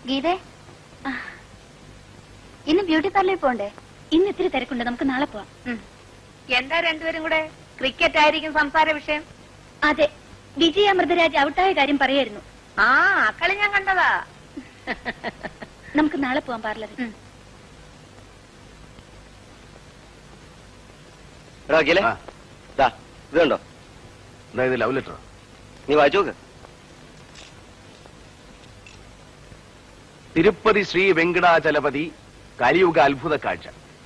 ഗീതേ ആ. ഇന്ന് ബ്യൂട്ടി പാർലറിൽ പോണ്ടേ ഇന്ന് ഇത്തിരി തിരക്കുണ്ട് നമുക്ക് നാളെ പോവാം എന്താ രണ്ടുപേരും കൂടെ ക്രിക്കറ്റ് ആയിരിക്കും സംസാര വിഷയം അതെ വിജയ അമൃതരാജ് ഔട്ടായ കാര്യം പറയായിരുന്നു ആ ആ കളി ഞാൻ കണ്ടതാ നമുക്ക് നാളെ പോവാം പാർലറിൽ എടാ അഖിലേ ആ. ദാ ഇത് കണ്ടോ അതായത് ലവ് ലെറ്റർ നീ വായിച്ചു നോക്ക് തിരുപ്പതി ശ്രീ വെങ്കടാചലപതി കലിയുഗ അത്ഭുത കാഴ്ച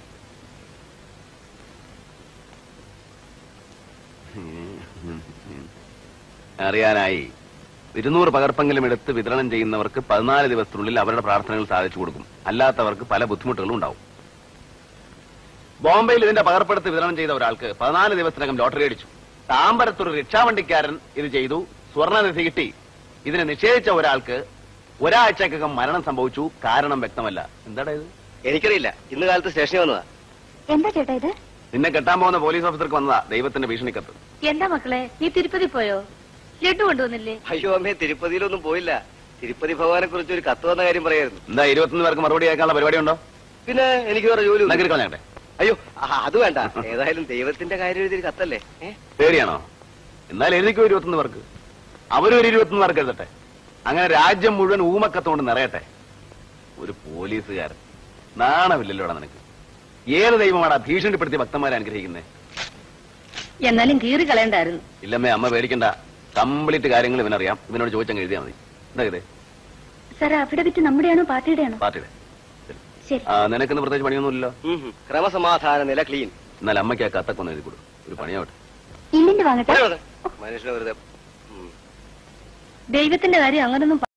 അറിയാനായി ഇരുന്നൂറ് പകർപ്പെങ്കിലും എടുത്ത് വിതരണം ചെയ്യുന്നവർക്ക് പതിനാല് ദിവസത്തിനുള്ളിൽ അവരുടെ പ്രാർത്ഥനകൾ സാധിച്ചു കൊടുക്കും അല്ലാത്തവർക്ക് പല ബുദ്ധിമുട്ടുകളും ഉണ്ടാവും ബോംബെയിൽ ഇതിന്റെ പകർപ്പെടുത്ത് വിതരണം ചെയ്ത ഒരാൾക്ക് പതിനാല് ദിവസത്തിനകം ലോട്ടറി അടിച്ചു താമ്പരത്തൊരു റിക്ഷാവണ്ടിക്കാരൻ ഇത് ചെയ്തു സ്വർണ്ണനിധി കിട്ടി ഇതിനെ നിഷേധിച്ച ഒരാൾക്ക് ഒരാഴ്ചക്കകം മരണം സംഭവിച്ചു കാരണം വ്യക്തമല്ല എന്താടാ ഇത് എനിക്കറിയില്ല ഇന്ന് കാലത്ത് സ്റ്റേഷനിൽ വന്നതാ എന്താ ചേട്ടാ ഇത് നിന്നെ കെട്ടാൻ പോകുന്ന പോലീസ് ഓഫീസർക്ക് വന്നതാ ദൈവത്തിന്റെ ഭീഷണിക്കത്ത് എന്താ മക്കളെ നീ തിരുപ്പതി പോയോ ലഡു കൊണ്ടുവന്നില്ലേ അയ്യോ അമ്മേ തിരുപ്പതിയിലൊന്നും പോയില്ല തിരുപ്പതി ഭഗവാനെ കുറിച്ച് ഒരു കത്ത് വന്ന കാര്യം പറയായിരുന്നു എന്താ ഇരുപത്തൊന്ന് പേർക്ക് മറുപടി കേൾക്കാനുള്ള പരിപാടി ഉണ്ടോ പിന്നെ എനിക്ക് വേറെ ജോലി ഒന്നും- കളഞ്ഞെ അയ്യോ ആ, അത് വേണ്ട ഏതായാലും ദൈവത്തിന്റെ കാര്യം എഴുതിയൊരു കത്തല്ലേ ഏ? പേടിയാണോ എന്നാൽ എഴുതിക്കോ ഇരുപത്തൊന്ന് പേർക്ക് അവരും ഒരു ഇരുപത്തൊന്ന് പേർക്ക് എഴുതട്ടെ അങ്ങനെ രാജ്യം മുഴുവൻ ഊമക്കത്തോണ്ട് നിറയട്ടെ ഒരു പോലീസുകാരൻ നാണമില്ലല്ലോടാ നിനക്ക് ഏത് ദൈവമാടാ ഭീഷണിപ്പെടുത്തി ഭക്തന്മാരെ അനുഗ്രഹിക്കുന്നേ എന്നാലും കീറി കളയണ്ടായിരുന്നു ഇല്ലമ്മേ അമ്മ പേടിക്കണ്ട കംപ്ലീറ്റ് കാര്യങ്ങൾ ഇവനറിയാം ഇവനോട് ചോദിച്ചങ്ങ് എഴുതിയാൽ മതി എന്താ ഇത് സാർ അഫിഡവിറ്റ് നമ്മുടെയാണോ പാർട്ടിയുടെയാണോ പാർട്ടിയുടെ ശരി. ശരി ആ നിനക്കിന്ന് പ്രത്യേകിച്ച് പണിയൊന്നുമില്ലല്ലോ ഉം, ഉം. ക്രമസമാധാന നില ക്ലീൻ എന്നാൽ അമ്മയ്ക്ക് ആ കത്തൊക്കെ ഒന്ന് എഴുതി കൊടു ഒരു പണിയാവട്ടെ ഇല്ലിന്റെ വാങ്ങട്ടെ മനുഷ്യനെ വെറുതെ ഉം. ദൈവത്തിന്റെ കാര്യം അങ്ങനൊന്നും